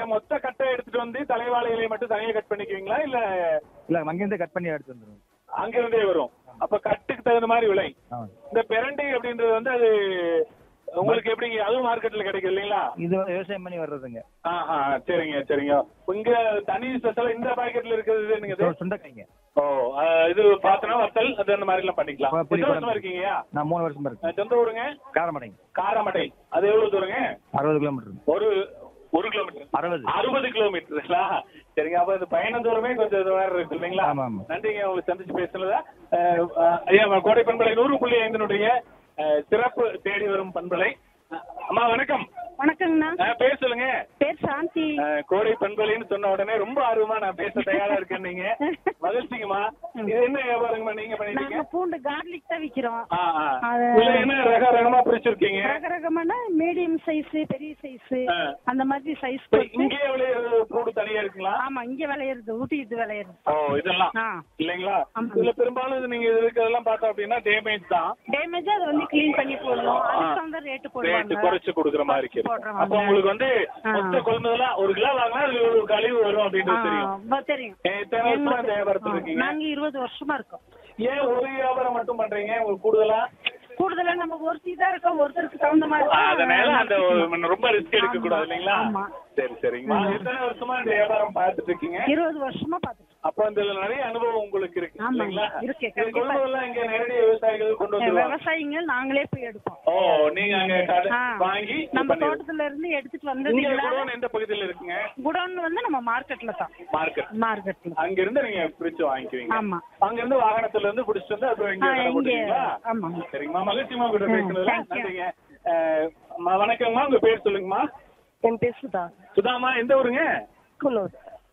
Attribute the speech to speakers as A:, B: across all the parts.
A: மொத்த கட்டை எடுத்துட்டு வந்து தலைவாழை இலையை மட்டும் தனியா கட் பண்ணிக்குவீங்களா இல்ல
B: இல்ல அங்கிருந்து கட் பண்ணி எடுத்து வந்துருவோம்
A: அங்கிருந்தே வரும் அப்ப கட்டுக்கு தகுந்த மாதிரி விலை
B: ஆமாம்
A: இந்த பிரண்டை அப்படின்றது வந்து அது உங்களுக்கு எப்படிங்க அதுவும் மார்க்கெட்ல கிடைக்கும் இல்லைங்களா
B: இது வந்து விவசாயம் பண்ணி வர்றதுங்க
A: ஆஹா சரிங்க சரிங்க இங்க தனி ஸ்பெஷலா இந்த பாக்கெட்ல இருக்கிறது என்னங்க இது?
B: சு- சுண்டைக்காய்ங்க
A: ஓ ஆ, இது பார்த்தோன்னா வத்தல் அது அந்த மாதிரி எல்லாம் பண்ணிக்கலாம்
B: ஆ, புளி
A: எத்தனை வருஷமா
B: குழம்பு.
A: இருக்கீங்கயா
B: நான் மூணு வருஷமா இருக்கு
A: சொந்த ஊருங்க
B: காரமடைங்க
A: காரமடை அது எவ்வளவு தூரங்க
B: அறுபது கிலோமீட்டர்
A: ஒரு ஒரு கிலோமீட்டர்
B: அறுபது
A: அறுபது கிலோமீட்டருங்களா சரிங்க அப்ப இது பயண தூரமே கொஞ்சம் இது வேற இருக்கு இல்லைங்களா
B: ஆமா, ஆமா.
A: நன்றிங்க உங்களுக்கு சந்திச்சு பேசுனதா அஹ், அஹ், ஐயா கோடை பண்பலை நூறு புள்ளி ஐந்தினுடைய அஹ், சிறப்பு தேடி வரும் பண்பலை அஹ், அம்மா வணக்கம்
C: வணக்கங்கண்ணா
A: அஹ், பேர் சொல்லுங்க
C: பேர் சாந்தி
A: அஹ், கோடை பண்பலைன்னு சொன்ன உடனே ரொம்ப ஆர்வமா நான் பேச தயாரா இருக்கேன் நீங்க மகிழ்ச்சிங்கம்மா இது என்ன வியாபாரங்கம்மா நீங்க பண்ணிட்டீங்க
C: நாங்க பூண்டு கார்லிக் தான் விக்கிறோம்
A: ஆ, ஆ.
C: அது-
A: இதுல என்ன ரக ரகமா பிரிச்சிருக்கீங்க
C: ரக ரகமான மீடியம் சைஸ் பெரிய சைஸ்
A: ஆ.
C: அந்த மாதிரி சைஸ்
A: இப்ப
C: போட்டு
A: இங்கே விளையிறது பூடு தனியா இருக்குங்களா
C: ஆமா இங்க விளையிறது ஊட்டி இது விளையிறது
A: ஓ இதெல்லாம்
C: ஆ
A: இல்லைங்களா
C: ஆமா.
A: இதுல பெரும்பாலும் இது நீங்க இருக்கிறதெல்லாம் பார்த்தோம் அப்படின்னா டேமேஜ் தான்
C: டேமேஜ் அதை வந்து க்ளீன் பண்ணி போடணும் அதுக்கு வந்து ரேட்
A: ரேட்
C: போடுவாங்க
A: குறைச்சு கொடுக்குற மாதிரி இருக்கு
C: போடுறோம்
A: அப்ப உங்களுக்கு வந்து
C: ஆ.
A: மொத்த கொள்முதலாம் ஒரு கிலோ வாங்கினா அதுல ஒரு கழிவு வரும் அப்படின்றது தெரியும்
C: ஆ, ப- தெரியும்
A: ஏன் இத்தனை வருஷமா இந்த வியாபாரத்துல
C: ஆ,
A: இருக்கீங்க
C: நாங்க இருபது வருஷமா இருக்கோம்
A: ஏன் ஒரு வியாபாரம் மட்டும் பண்றீங்க உங்களுக்கு கூடுதலா
C: கூடுதலா நம்ம ஒருத்தி தான் இருக்கோம் ஒருத்தருக்கு தகுந்த மாதிரி
A: ஆ,
C: தான்
A: அதனால அந்த ஒரு
C: நடத்திக்கணும்.
A: ரொம்ப ரிஸ்க் எடுக்க கூடாது
C: ஆமா,
A: இல்லைங்களா
C: ஆமா.
A: சரி சரிங்கம்மா எத்தனை வருஷமா இந்த வியாபாரம் பார்த்துட்டு இருக்கீங்க
C: இருபது வருஷமா பாத்துட்டு
A: அப்ப இதுல நிறைய அனுபவம் உங்களுக்கு இருக்கு
C: ஆமா,
A: இல்லைங்களா
C: இருக்கு,
A: இது
C: கண்டிப்பா.
A: கொள்முதல்லாம் இங்க நேரடி விவசாயிகள் கொண்டு வந்துருவாங்க
C: விவசாயிகள் நாங்களே போய் எடுப்போம்
A: ஓ நீங்க அங்க கடை
C: ஆ.
A: வாங்கி இது
C: நம்ம
A: பண்ணிடுங்க.
C: தோட்டத்துல இருந்து எடுத்துட்டு
A: இங்க
C: வந்ததுங்களா
A: குடோன் எந்த பகுதியில இருக்குங்க
C: குடோன் வந்து நம்ம மார்க்கெட்ல தான்
A: மார்க்கெட்
C: மார்க்கெட்ல
A: அங்க இருந்து நீங்க பிரிச்சு வாங்கிக்குவீங்க
C: ஆமா.
A: அங்க இருந்து வாகனத்துல இருந்து பிடிச்சிட்டு வந்து அப்புறம் இங்க
C: ஆ,
A: கடை
C: இங்க
A: போட்டுருவீங்களா
C: ஆமா
A: சரிங்கம்மா மகிழ்ச்சிமா உங்ககிட்ட
C: ம்,
A: பேசுனதுல
C: thank you.
A: நன்றிங்க அஹ், அம்மா, வணக்கம்மா உங்க பேர் சொல்லுங்கம்மா
C: என் பேர் சுதா
A: சுதாமா எந்த ஊருங்க
C: குன்னூர்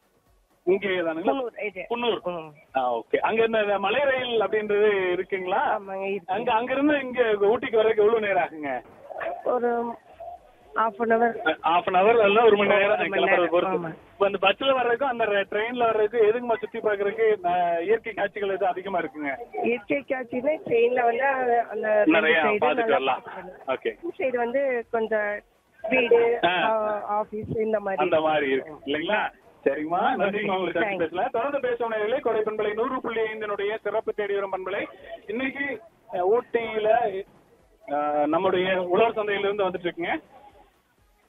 A: இங்கே தானுங்களா
C: குன்னூர் இது
A: குன்னூர் ஆ ஓகே அங்க இந்த இந்த மலை ரயில் அப்படின்றது இருக்குங்களா
C: ஆமாங்க இருக்கு.
A: அங்க அங்க இருந்து இங்க ஊட்டிக்கு வரதுக்கு எவ்வளவு நேரம் ஆகுங்க
C: ஒரு half an hour
A: half an hour இல்ல ஒரு மணி நேரம்
C: ஒரு மணி
A: கிளம்புறது
C: நேரம்,
A: பொறுத்து
C: ஆமா.
A: இப்ப அந்த பஸ்ல வர்றதுக்கும் அந்த ட்ரெயின்ல வர்றதுக்கு எதுக்குமா சுத்தி பாக்குறதுக்கு ந- இயற்கை காட்சிகள் எது அதிகமா இருக்குங்க
D: இயற்கை காட்சினா ட்ரெயின்ல வந்து அந்த- அந்த
A: நிறைய
D: ரெண்டு side
A: பாத்துட்டு
D: நல்லா
A: வரலாம்
D: பார்த்துக்கலாம்.
A: ஓகே
D: இந்த சைடு வந்து கொஞ்சம் வீடு
A: ஆ.
D: ஆபீஸ் இந்த மாதிரி
A: அந்த மாதிரி இருக்கு இல்லைங்களா சரிங்கம்மா நன்றிங்கம்மா உங்களுக்கு சர்ச்சை பேசலாம் தொடர்ந்து பேசும் நேரிலே கொடை பண்பலை நூறு புள்ளி ஐந்தினுடைய சிறப்பு தேடி வரும் பண்பலை இன்னைக்கு அஹ், ஊட்டியில அஹ், நம்முடைய உழவர் சந்தையில இருந்து வந்துட்டு இருக்குங்க